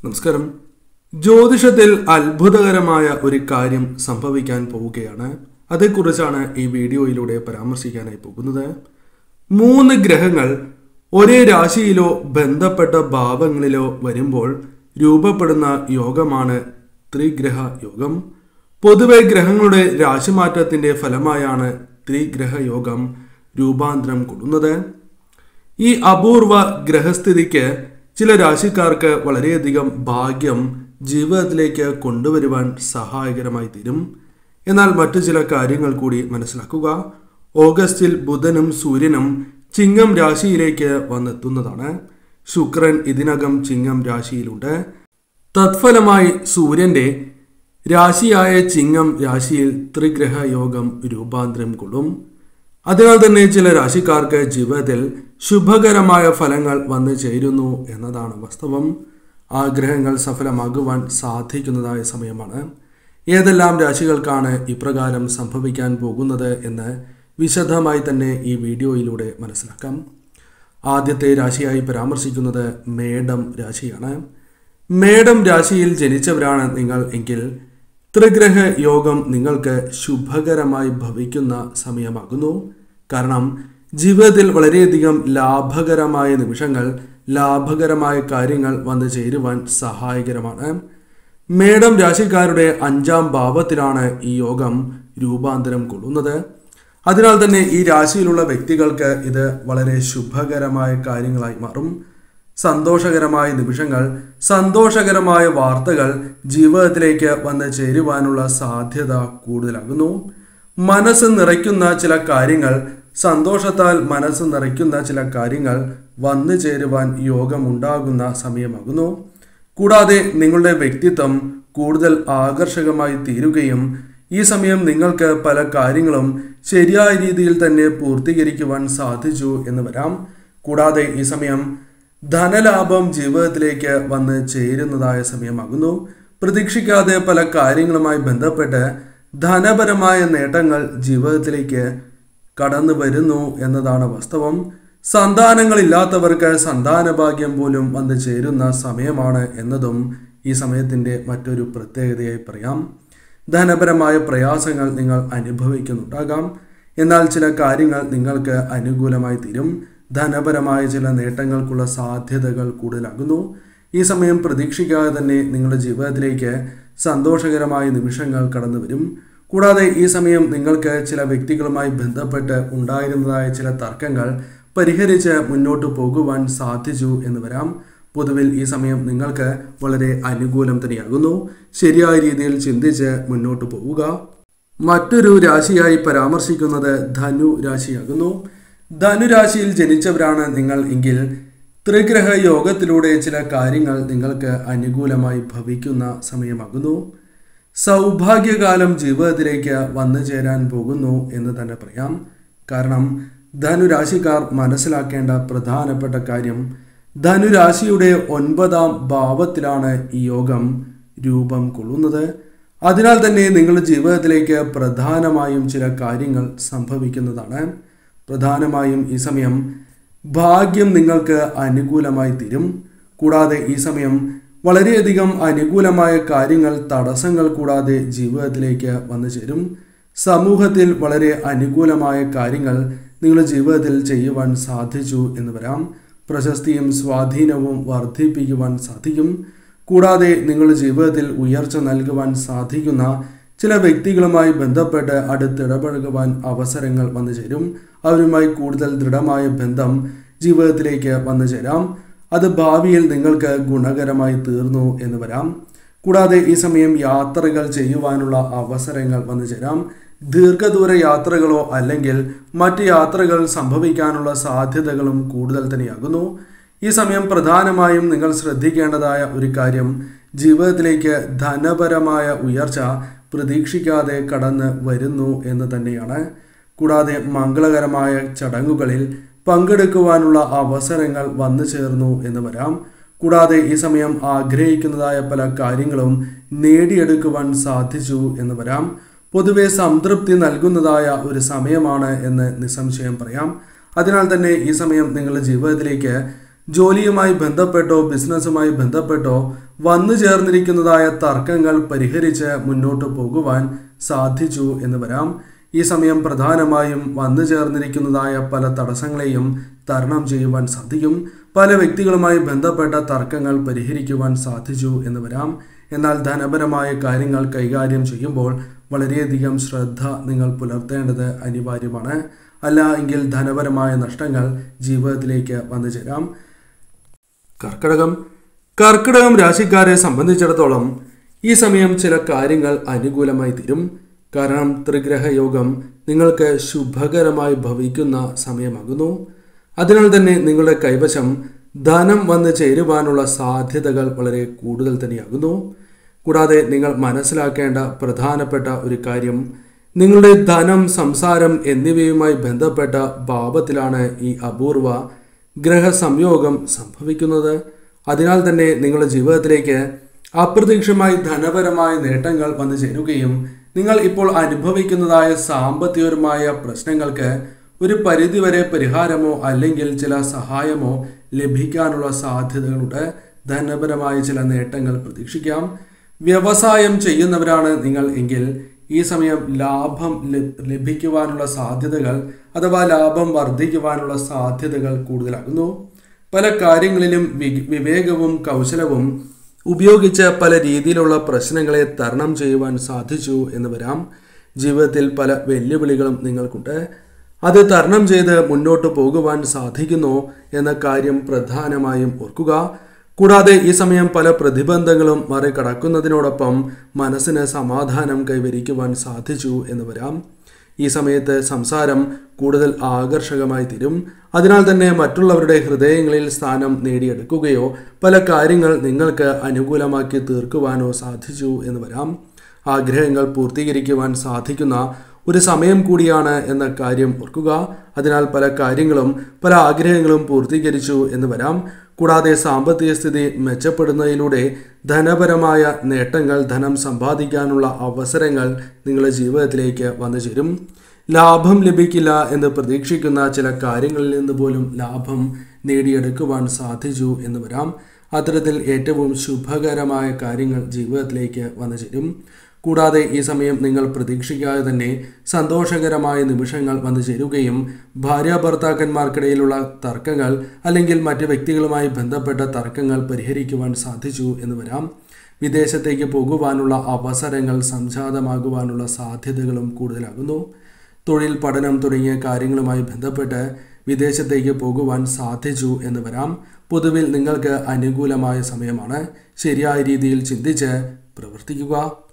നമസ്കാരം ജ്യോതിഷത്തിൽ അത്ഭുതകരമായ ഒരു കാര്യം സംഭവിക്കാൻ പോവുകയാണ് അതേക്കുറിച്ചാണ് ഈ വീഡിയോയിലൂടെ പരാമർശിക്കാനായി പോകുന്നത് മൂന്ന് ഗ്രഹങ്ങൾ ഒരേ രാശിയിലോ ബന്ധപ്പെട്ട ഭാവങ്ങളിലോ വരുമ്പോൾ രൂപപ്പെടുന്ന യോഗമാണ് ത്രിഗ്രഹ യോഗം പൊതുവെ ഗ്രഹങ്ങളുടെ രാശിമാറ്റത്തിന്റെ ഫലമായാണ് ത്രിഗ്രഹ യോഗം രൂപാന്തരം കൊള്ളുന്നത് ഈ അപൂർവ ഗ്രഹസ്ഥിതിക്ക് ചില രാശിക്കാർക്ക് വളരെയധികം ഭാഗ്യം ജീവിതത്തിലേക്ക് കൊണ്ടുവരുവാൻ സഹായകരമായി തീരും എന്നാൽ മറ്റു ചില കാര്യങ്ങൾ കൂടി മനസ്സിലാക്കുക ഓഗസ്റ്റിൽ ബുധനും സൂര്യനും ചിങ്ങം രാശിയിലേക്ക് വന്നെത്തുന്നതാണ് ശുക്രൻ ഇതിനകം ചിങ്ങം രാശിയിലുണ്ട് തത്ഫലമായി സൂര്യന്റെ രാശിയായ ചിങ്ങം രാശിയിൽ ത്രിഗ്രഹ യോഗം രൂപാന്തരം കൊള്ളും അതിനാൽ തന്നെ ചില രാശിക്കാർക്ക് ജീവിതത്തിൽ ശുഭകരമായ ഫലങ്ങൾ വന്നു ചേരുന്നു എന്നതാണ് വാസ്തവം ആഗ്രഹങ്ങൾ സഫലമാകുവാൻ സാധിക്കുന്നതായ സമയമാണ് ഏതെല്ലാം രാശികൾക്കാണ് ഇപ്രകാരം സംഭവിക്കാൻ പോകുന്നത് എന്ന് വിശദമായി തന്നെ ഈ വീഡിയോയിലൂടെ മനസ്സിലാക്കാം ആദ്യത്തെ രാശിയായി പരാമർശിക്കുന്നത് മേടം രാശിയാണ് മേടം രാശിയിൽ ജനിച്ചവരാണ് നിങ്ങൾ എങ്കിൽ ത്രിഗ്രഹ യോഗം നിങ്ങൾക്ക് ശുഭകരമായി ഭവിക്കുന്ന സമയമാകുന്നു കാരണം ജീവിതത്തിൽ വളരെയധികം ലാഭകരമായ നിമിഷങ്ങൾ ലാഭകരമായ കാര്യങ്ങൾ വന്നു ചേരുവാൻ സഹായകരമാണ് മേടം രാശിക്കാരുടെ അഞ്ചാം ഭാവത്തിലാണ് ഈ യോഗം രൂപാന്തരം കൊള്ളുന്നത് അതിനാൽ തന്നെ ഈ രാശിയിലുള്ള വ്യക്തികൾക്ക് ഇത് വളരെ ശുഭകരമായ കാര്യങ്ങളായി മാറും സന്തോഷകരമായ നിമിഷങ്ങൾ സന്തോഷകരമായ വാർത്തകൾ ജീവിതത്തിലേക്ക് വന്ന് ചേരുവാനുള്ള സാധ്യത കൂടുതലാകുന്നു മനസ്സ് നിറയ്ക്കുന്ന ചില കാര്യങ്ങൾ സന്തോഷത്താൽ മനസ്സ് നിറയ്ക്കുന്ന ചില കാര്യങ്ങൾ വന്നു ചേരുവാൻ യോഗമുണ്ടാകുന്ന സമയമാകുന്നു കൂടാതെ നിങ്ങളുടെ വ്യക്തിത്വം കൂടുതൽ ആകർഷകമായി തീരുകയും ഈ സമയം നിങ്ങൾക്ക് പല കാര്യങ്ങളും ശരിയായ രീതിയിൽ തന്നെ പൂർത്തീകരിക്കുവാൻ സാധിച്ചു എന്ന് വരാം കൂടാതെ ഈ സമയം ധനലാഭം ജീവിതത്തിലേക്ക് വന്ന് ചേരുന്നതായ സമയമാകുന്നു പ്രതീക്ഷിക്കാതെ പല കാര്യങ്ങളുമായി ബന്ധപ്പെട്ട് ധനപരമായ നേട്ടങ്ങൾ ജീവിതത്തിലേക്ക് കടന്നു വരുന്നു എന്നതാണ് വാസ്തവം സന്താനങ്ങളില്ലാത്തവർക്ക് സന്താന ഭാഗ്യം പോലും വന്നു ചേരുന്ന സമയമാണ് എന്നതും ഈ സമയത്തിൻ്റെ മറ്റൊരു പ്രത്യേകതയായി പറയാം ധനപരമായ പ്രയാസങ്ങൾ നിങ്ങൾ അനുഭവിക്കുന്നുണ്ടാകാം എന്നാൽ ചില കാര്യങ്ങൾ നിങ്ങൾക്ക് അനുകൂലമായി തീരും ധനപരമായ ചില നേട്ടങ്ങൾക്കുള്ള സാധ്യതകൾ കൂടുതലാകുന്നു ഈ സമയം പ്രതീക്ഷിക്കാതെ തന്നെ നിങ്ങളുടെ ജീവിതത്തിലേക്ക് സന്തോഷകരമായ നിമിഷങ്ങൾ കടന്നു വരും കൂടാതെ ഈ സമയം നിങ്ങൾക്ക് ചില വ്യക്തികളുമായി ബന്ധപ്പെട്ട് ഉണ്ടായിരുന്നതായ ചില തർക്കങ്ങൾ പരിഹരിച്ച് മുന്നോട്ട് പോകുവാൻ സാധിച്ചു എന്ന് വരാം പൊതുവിൽ ഈ സമയം നിങ്ങൾക്ക് വളരെ അനുകൂലം തന്നെയാകുന്നു ശരിയായ രീതിയിൽ ചിന്തിച്ച് മുന്നോട്ട് പോവുക മറ്റൊരു രാശിയായി പരാമർശിക്കുന്നത് ധനു രാശിയാകുന്നു ധനുരാശിയിൽ ജനിച്ചവരാണ് നിങ്ങൾ എങ്കിൽ ത്രിഗ്രഹ യോഗത്തിലൂടെ ചില കാര്യങ്ങൾ നിങ്ങൾക്ക് അനുകൂലമായി ഭവിക്കുന്ന സമയമാകുന്നു സൗഭാഗ്യകാലം ജീവിതത്തിലേക്ക് വന്നു ചേരാൻ പോകുന്നു എന്ന് തന്നെ പറയാം കാരണം ധനുരാശിക്കാർ മനസ്സിലാക്കേണ്ട പ്രധാനപ്പെട്ട കാര്യം ധനുരാശിയുടെ ഒൻപതാം ഭാവത്തിലാണ് ഈ യോഗം രൂപം കൊള്ളുന്നത് അതിനാൽ തന്നെ നിങ്ങളുടെ ജീവിതത്തിലേക്ക് പ്രധാനമായും ചില കാര്യങ്ങൾ സംഭവിക്കുന്നതാണ് പ്രധാനമായും ഈ സമയം ഭാഗ്യം നിങ്ങൾക്ക് അനുകൂലമായി തീരും കൂടാതെ ഈ സമയം വളരെയധികം അനുകൂലമായ കാര്യങ്ങൾ തടസ്സങ്ങൾ കൂടാതെ ജീവിതത്തിലേക്ക് വന്നു ചേരും സമൂഹത്തിൽ വളരെ അനുകൂലമായ കാര്യങ്ങൾ നിങ്ങളുടെ ജീവിതത്തിൽ ചെയ്യുവാൻ സാധിച്ചു എന്ന് വരാം പ്രശസ്തിയും സ്വാധീനവും വർദ്ധിപ്പിക്കുവാൻ സാധിക്കും കൂടാതെ നിങ്ങളുടെ ജീവിതത്തിൽ ഉയർച്ച നൽകുവാൻ സാധിക്കുന്ന ചില വ്യക്തികളുമായി ബന്ധപ്പെട്ട് അടുത്തിടപഴകുവാൻ അവസരങ്ങൾ വന്നു ചേരും അവരുമായി കൂടുതൽ ദൃഢമായ ബന്ധം ജീവിതത്തിലേക്ക് വന്നു ചേരാം അത് ഭാവിയിൽ നിങ്ങൾക്ക് ഗുണകരമായി തീർന്നു എന്ന് വരാം കൂടാതെ ഈ സമയം യാത്രകൾ ചെയ്യുവാനുള്ള അവസരങ്ങൾ വന്നു ചേരാം ദീർഘദൂര യാത്രകളോ അല്ലെങ്കിൽ മറ്റ് യാത്രകൾ സംഭവിക്കാനുള്ള സാധ്യതകളും കൂടുതൽ തന്നെയാകുന്നു ഈ സമയം പ്രധാനമായും നിങ്ങൾ ശ്രദ്ധിക്കേണ്ടതായ ഒരു കാര്യം ജീവിതത്തിലേക്ക് ധനപരമായ ഉയർച്ച പ്രതീക്ഷിക്കാതെ കടന്ന് വരുന്നു എന്ന് തന്നെയാണ് കൂടാതെ മംഗളകരമായ ചടങ്ങുകളിൽ പങ്കെടുക്കുവാനുള്ള അവസരങ്ങൾ വന്നു ചേർന്നു എന്ന് വരാം കൂടാതെ ഈ സമയം ആഗ്രഹിക്കുന്നതായ പല കാര്യങ്ങളും നേടിയെടുക്കുവാൻ സാധിച്ചു എന്ന് വരാം പൊതുവെ സംതൃപ്തി നൽകുന്നതായ ഒരു സമയമാണ് എന്ന് നിസ്സംശയം പറയാം അതിനാൽ തന്നെ ഈ സമയം നിങ്ങളുടെ ജീവിതത്തിലേക്ക് ജോലിയുമായി ബന്ധപ്പെട്ടോ ബിസിനസ്സുമായി ബന്ധപ്പെട്ടോ വന്നു ചേർന്നിരിക്കുന്നതായ തർക്കങ്ങൾ പരിഹരിച്ച് മുന്നോട്ട് പോകുവാൻ സാധിച്ചു എന്ന് വരാം ഈ സമയം പ്രധാനമായും വന്നു ചേർന്നിരിക്കുന്നതായ പല തടസ്സങ്ങളെയും തരണം ചെയ്യുവാൻ സാധിക്കും പല വ്യക്തികളുമായി ബന്ധപ്പെട്ട തർക്കങ്ങൾ പരിഹരിക്കുവാൻ സാധിച്ചു എന്ന് വരാം എന്നാൽ ധനപരമായ കാര്യങ്ങൾ കൈകാര്യം ചെയ്യുമ്പോൾ വളരെയധികം ശ്രദ്ധ നിങ്ങൾ പുലർത്തേണ്ടത് അനിവാര്യമാണ് അല്ല എങ്കിൽ ധനപരമായ നഷ്ടങ്ങൾ ജീവിതത്തിലേക്ക് വന്നു ചേരാം കർക്കിടകം കർക്കിടകം രാശിക്കാരെ സംബന്ധിച്ചിടത്തോളം ഈ സമയം ചില കാര്യങ്ങൾ അനുകൂലമായി തീരും കാരണം ത്രിഗ്രഹ യോഗം നിങ്ങൾക്ക് ശുഭകരമായി ഭവിക്കുന്ന സമയമാകുന്നു അതിനാൽ തന്നെ നിങ്ങളുടെ കൈവശം ധനം വന്ന് ചേരുവാനുള്ള സാധ്യതകൾ വളരെ കൂടുതൽ തന്നെയാകുന്നു കൂടാതെ നിങ്ങൾ മനസ്സിലാക്കേണ്ട പ്രധാനപ്പെട്ട ഒരു കാര്യം നിങ്ങളുടെ ധനം സംസാരം എന്നിവയുമായി ബന്ധപ്പെട്ട ഭാവത്തിലാണ് ഈ അപൂർവ ഗ്രഹസംയോഗം സംഭവിക്കുന്നത് അതിനാൽ തന്നെ നിങ്ങളുടെ ജീവിതത്തിലേക്ക് അപ്രതീക്ഷിതമായി ധനപരമായ നേട്ടങ്ങൾ വന്നു ചേരുകയും നിങ്ങൾ ഇപ്പോൾ അനുഭവിക്കുന്നതായ സാമ്പത്തികപരമായ പ്രശ്നങ്ങൾക്ക് ഒരു പരിധിവരെ പരിഹാരമോ അല്ലെങ്കിൽ ചില സഹായമോ ലഭിക്കാനുള്ള സാധ്യതകളുണ്ട് ധനപരമായ ചില നേട്ടങ്ങൾ പ്രതീക്ഷിക്കാം വ്യവസായം ചെയ്യുന്നവരാണ് നിങ്ങൾ എങ്കിൽ ഈ സമയം ലാഭം ലഭ- ലഭിക്കുവാനുള്ള സാധ്യതകൾ അഥവാ ലാഭം വർദ്ധിക്കുവാനുള്ള സാധ്യതകൾ കൂടുതലാകുന്നു പല കാര്യങ്ങളിലും വി- വിവേകവും കൗശലവും ഉപയോഗിച്ച് പല രീതിയിലുള്ള പ്രശ്നങ്ങളെ തരണം ചെയ്യുവാൻ സാധിച്ചു എന്ന് വരാം ജീവിതത്തിൽ പല വെല്ലുവിളികളും നിങ്ങൾക്കുണ്ട് അത് തരണം ചെയ്ത് മുന്നോട്ട് പോകുവാൻ സാധിക്കുന്നു എന്ന കാര്യം പ്രധാനമായും ഓർക്കുക കൂടാതെ ഈ സമയം പല പ്രതിബന്ധങ്ങളും മറികടക്കുന്നതിനോടൊപ്പം മനസ്സിന് സമാധാനം കൈവരിക്കുവാൻ സാധിച്ചു എന്ന് വരാം ഈ സമയത്ത് സംസാരം കൂടുതൽ ആകർഷകമായി തീരും അതിനാൽ തന്നെ മറ്റുള്ളവരുടെ ഹൃദയങ്ങളിൽ സ്ഥാനം നേടിയെടുക്കുകയോ പല കാര്യങ്ങൾ നിങ്ങൾക്ക് അനുകൂലമാക്കി തീർക്കുവാനോ സാധിച്ചു എന്ന് വരാം ആഗ്രഹങ്ങൾ പൂർത്തീകരിക്കുവാൻ സാധിക്കുന്ന ഒരു സമയം കൂടിയാണ് എന്ന കാര്യം ഓർക്കുക അതിനാൽ പല കാര്യങ്ങളും പല ആഗ്രഹങ്ങളും പൂർത്തീകരിച്ചു എന്ന് വരാം കൂടാതെ സാമ്പത്തിക സ്ഥിതി മെച്ചപ്പെടുന്നതിലൂടെ ധനപരമായ നേട്ടങ്ങൾ ധനം സമ്പാദിക്കാനുള്ള അവസരങ്ങൾ നിങ്ങളുടെ ജീവിതത്തിലേക്ക് വന്നു ചേരും ലാഭം ലഭിക്കില്ല എന്ന് പ്രതീക്ഷിക്കുന്ന ചില കാര്യങ്ങളിൽ നിന്ന് പോലും ലാഭം നേടിയെടുക്കുവാൻ സാധിച്ചു എന്ന് വരാം അത്തരത്തിൽ ഏറ്റവും ശുഭകരമായ കാര്യങ്ങൾ ജീവിതത്തിലേക്ക് വന്നു ചേരും കൂടാതെ ഈ സമയം നിങ്ങൾ പ്രതീക്ഷിക്കാതെ തന്നെ സന്തോഷകരമായ നിമിഷങ്ങൾ വന്നു ചേരുകയും ഭാര്യ ഭർത്താക്കന്മാർക്കിടയിലുള്ള തർക്കങ്ങൾ അല്ലെങ്കിൽ മറ്റ് വ്യക്തികളുമായി ബന്ധപ്പെട്ട തർക്കങ്ങൾ പരിഹരിക്കുവാൻ സാധിച്ചു എന്ന് വരാം വിദേശത്തേക്ക് പോകുവാനുള്ള അവസരങ്ങൾ സംജാതമാകുവാനുള്ള സാധ്യതകളും കൂടുതലാകുന്നു തൊഴിൽ പഠനം തുടങ്ങിയ കാര്യങ്ങളുമായി ബന്ധപ്പെട്ട് വിദേശത്തേക്ക് പോകുവാൻ സാധിച്ചു എന്ന് വരാം പൊതുവിൽ നിങ്ങൾക്ക് അനുകൂലമായ സമയമാണ് ശരിയായ രീതിയിൽ ചിന്തിച്ച് പ്രവർത്തിക്കുക